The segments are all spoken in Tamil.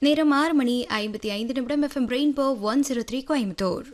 நேரம் ஆறு மணி ஐம்பத்தி ஐந்து நிமிடம் FM rainbow one zero three Coimbatore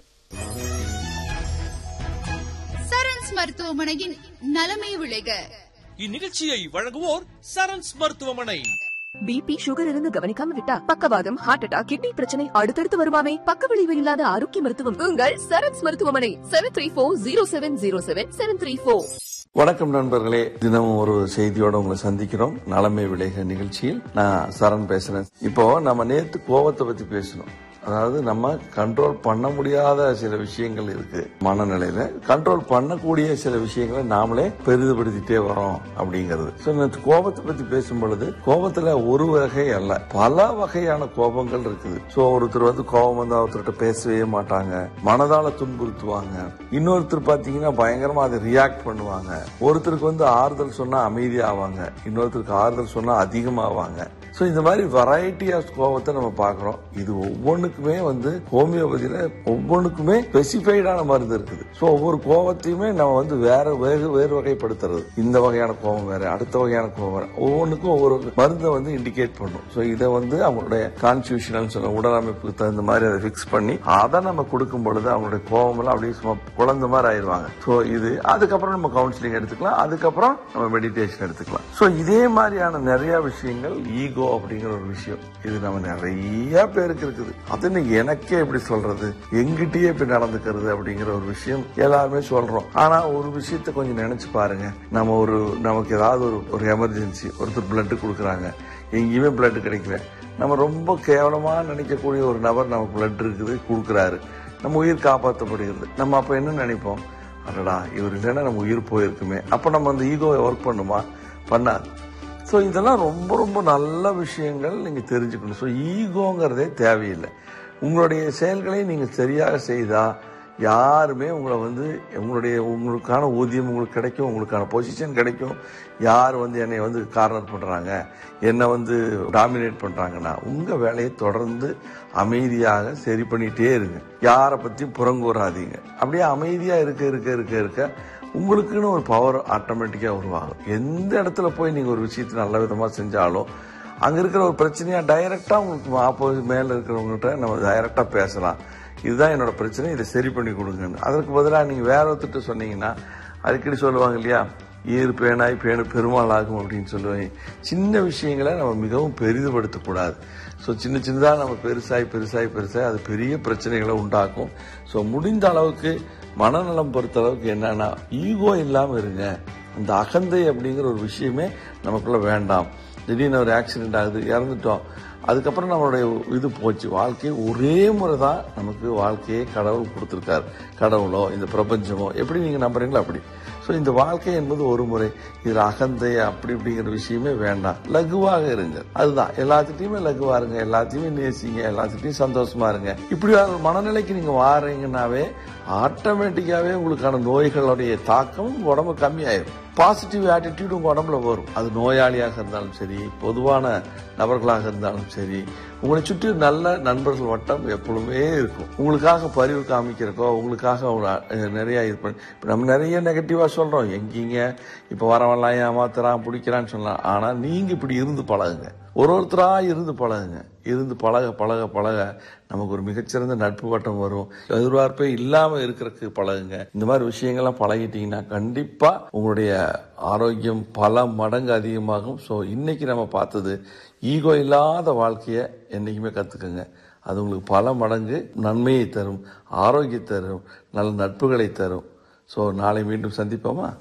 Sarans மருத்துவமனையின் நலமே விளைக இந்நிகழ்ச்சியை வழங்குவோர் சரண்ஸ் மருத்துவமனை பிபி சுகர் இருந்து கவனிக்காம விட்டா பக்கவாதம் ஹார்ட் அட்டாக் கிட்னி பிரச்சனை அடுத்தடுத்து வருமாமே பக்க விளைவு இல்லாத ஆரோக்கிய மருத்துவம் உங்கள் சரண்ஸ் மருத்துவமனை seven three four zero seven zero seven seven three four வணக்கம் நண்பர்களே தினமும் ஒரு செய்தியோட உங்களை சந்திக்கிறோம் நலமை விளைக நிகழ்ச்சியில் நான் சரண் பேசுறேன் இப்போ நம்ம நேத்து கோபத்தை பத்தி பேசணும் அதாவது நம்ம கண்ட்ரோல் பண்ண முடியாத சில விஷயங்கள் இருக்கு மனநிலையில கண்ட்ரோல் பண்ணக்கூடிய சில விஷயங்களை நாமளே பெரிதுபடுத்திட்டே வரோம் அப்படிங்கிறது So, நேத்து கோபத்தை பத்தி பேசும் பொழுது கோபத்துல ஒரு வகை அல்ல பல வகையான கோபங்கள் இருக்குது சோ ஒருத்தர் வந்து கோபம் வந்து ஒருத்தர்கிட்ட பேசவே மாட்டாங்க மனதால துன்புறுத்துவாங்க இன்னொருத்தர் பாத்தீங்கன்னா பயங்கரமா அதை ரியாக்ட் பண்ணுவாங்க ஒருத்தருக்கு வந்து ஆறுதல் சொன்னா அமைதியாவாங்க இன்னொருத்தருக்கு ஆறுதல் சொன்னா அதிகமாவாங்க சோ இந்த மாதிரி வெரைட்டி ஆஃப் கோபத்தை நம்ம பார்க்கிறோம் இது ஒவ்வொன்றுக்குமே வந்து ஹோமியோபதியில ஒவ்வொன்றுக்குமே ஸ்பெசிஃபைடான மருந்து இருக்குது சோ ஒவ்வொரு கோபத்தையுமே நம்ம வந்து வேற வேறு வேறு வகைப்படுத்துறது இந்த வகையான கோபம் வேற அடுத்த வகையான கோபம் வேற ஒவ்வொன்றுக்கும் ஒவ்வொரு மருந்தை வந்து இண்டிகேட் பண்ணும் சோ இதை வந்து அவங்களுடைய கான்ஸ்டியூஷனல் சொல்ல உடல் அமைப்புக்கு தகுந்த மாதிரி அதை ஃபிக்ஸ் பண்ணி அதை நம்ம கொடுக்கும் பொழுது அவங்களுடைய கோபம் எல்லாம் அப்படியே சும்மா குழந்தை மாதிரி ஆயிடுவாங்க சோ இது அதுக்கப்புறம் நம்ம கவுன்சிலிங் எடுத்துக்கலாம் அதுக்கப்புறம் நம்ம மெடிடேஷன் எடுத்துக்கலாம் சோ இதே மாதிரியான நிறைய விஷயங்கள் ஈகோ அப்படிங்கிற ஒரு விஷயம் இது நம்ம நிறைய பேருக்கு இருக்குது அது இன்னைக்கு எனக்கே எப்படி சொல்றது எங்கிட்டயே இப்படி நடந்துக்கிறது அப்படிங்கிற ஒரு விஷயம் எல்லாருமே சொல்றோம் ஆனா ஒரு விஷயத்தை கொஞ்சம் நினைச்சு பாருங்க நம்ம ஒரு நமக்கு ஏதாவது ஒரு ஒரு எமர்ஜென்சி ஒருத்தர் பிளட் கொடுக்குறாங்க எங்கேயுமே பிளட் கிடைக்கல நம்ம ரொம்ப கேவலமா நினைக்கக்கூடிய ஒரு நபர் நமக்கு பிளட் இருக்குது கொடுக்குறாரு நம்ம உயிர் காப்பாற்றப்படுகிறது நம்ம அப்ப என்ன நினைப்போம் அடடா இவர் இல்லைன்னா நம்ம உயிர் போயிருக்குமே அப்ப நம்ம அந்த ஈகோவை ஒர்க் பண்ணுமா பண்ணாது ஸோ இதெல்லாம் ரொம்ப ரொம்ப நல்ல விஷயங்கள் நீங்க தெரிஞ்சுக்கணும் ஸோ ஈகோங்கிறதே தேவையில்லை உங்களுடைய செயல்களை நீங்க சரியாக செய்தா யாருமே உங்களை வந்து உங்களுடைய உங்களுக்கான ஊதியம் உங்களுக்கு கிடைக்கும் உங்களுக்கான பொசிஷன் கிடைக்கும் யார் வந்து என்னை வந்து கார்னர் பண்றாங்க என்னை வந்து டாமினேட் பண்றாங்கன்னா உங்க வேலையை தொடர்ந்து அமைதியாக சரி பண்ணிட்டே இருங்க யாரை பத்தியும் புறங்கூறாதீங்க அப்படியே அமைதியா இருக்க இருக்க இருக்க இருக்க உங்களுக்குன்னு ஒரு பவர் ஆட்டோமேட்டிக்கா உருவாகும் எந்த இடத்துல போய் நீங்க ஒரு விஷயத்தை நல்ல விதமா செஞ்சாலும் அங்க இருக்கிற ஒரு பிரச்சனையா டைரக்டா உங்களுக்கு ஆப்போசிட் மேல இருக்கிறவங்ககிட்ட நம்ம டைரக்டா பேசலாம் இதுதான் என்னோட பிரச்சனை இதை சரி பண்ணி கொடுங்கன்னு அதற்கு பதிலாக நீங்க வேற ஒருத்தர் சொன்னீங்கன்னா அடிக்கடி சொல்லுவாங்க இல்லையா ஈர் பேனாய் பேணு பெருமாள் ஆகும் அப்படின்னு சொல்லுவாங்க சின்ன விஷயங்களை நம்ம மிகவும் பெரிதுபடுத்தக்கூடாது ஸோ சின்ன சின்னதாக நம்ம பெருசாய் பெருசாய் பெருசாய் அது பெரிய பிரச்சனைகளை உண்டாக்கும் ஸோ முடிந்த அளவுக்கு மனநலம் பொறுத்த அளவுக்கு என்னன்னா ஈகோ இல்லாமல் இருங்க அந்த அகந்தை அப்படிங்கிற ஒரு விஷயமே நமக்குள்ள வேண்டாம் திடீர்னு ஒரு ஆக்சிடென்ட் ஆகுது இறந்துட்டோம் அதுக்கப்புறம் நம்மளுடைய இது போச்சு வாழ்க்கை ஒரே முறை தான் நமக்கு வாழ்க்கையை கடவுள் கொடுத்துருக்காரு கடவுளோ இந்த பிரபஞ்சமோ எப்படி நீங்க நம்புறீங்களோ அப்படி ஸோ இந்த வாழ்க்கை என்பது ஒரு முறை இதில் அகந்தை அப்படி இப்படிங்கிற விஷயமே வேண்டாம் லகுவாக இருங்க அதுதான் எல்லாத்துட்டையுமே லகுவா இருங்க எல்லாத்தையுமே நேசிங்க எல்லாத்துட்டையும் சந்தோஷமா இருங்க இப்படி ஒரு மனநிலைக்கு நீங்க வாரீங்கன்னாவே ஆட்டோமேட்டிக்காவே உங்களுக்கான நோய்களுடைய தாக்கம் உடம்பு கம்மியாயிரும் பாசிட்டிவ் ஆட்டிடியூட் உங்க உடம்புல வரும் அது நோயாளியாக இருந்தாலும் சரி பொதுவான நபர்களாக இருந்தாலும் சரி உங்களை சுற்றி நல்ல நண்பர்கள் வட்டம் எப்பொழுதுமே இருக்கும் உங்களுக்காக பரிவு காமிக்கிறக்கோ உங்களுக்காக அவங்க, அஹ், நிறைய இது பண்ணி இப்ப நம்ம நிறைய நெகட்டிவா சொல்றோம் எங்கீங்க இப்ப வரவெல்லாம் ஏமாத்துறான் பிடிக்கிறான்னு சொல்லலாம் ஆனா நீங்க இப்படி இருந்து பழகுங்க ஒரு ஒருத்தரா இருந்து பழகுங்க இருந்து பழக பழக பழக நமக்கு ஒரு மிகச்சிறந்த நட்பு வட்டம் வரும் எதிர்பார்ப்பே இல்லாம இருக்கிறதுக்கு பழகுங்க இந்த மாதிரி விஷயங்கள்லாம் பழகிட்டீங்கன்னா கண்டிப்பா உங்களுடைய ஆரோக்கியம் பல மடங்கு அதிகமாகும் ஸோ இன்னைக்கு நம்ம பார்த்தது ஈகோ இல்லாத வாழ்க்கையை என்னைக்குமே கத்துக்கங்க அது உங்களுக்கு பல மடங்கு நன்மையை தரும் ஆரோக்கியத்தை தரும் நல்ல நட்புகளை தரும் ஸோ நாளை மீண்டும் சந்திப்போமா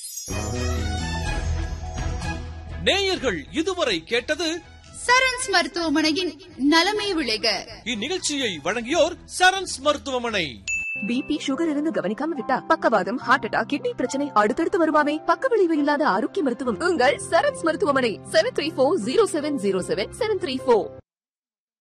நேயர்கள் இதுவரை கேட்டது சரண்ஸ் மருத்துவமனையின் நலமே விளைக இந்நிகழ்ச்சியை வழங்கியோர் சரண்ஸ் மருத்துவமனை பிபி சுகர் இருந்து கவனிக்காம விட்டா பக்கவாதம் ஹார்ட் அட்டாக் கிட்னி பிரச்சனை அடுத்தடுத்து வருமாமே பக்க விளைவு இல்லாத ஆரோக்கிய மருத்துவம் உங்கள் சரண்ஸ் மருத்துவமனை seven three four zero seven zero seven seven three four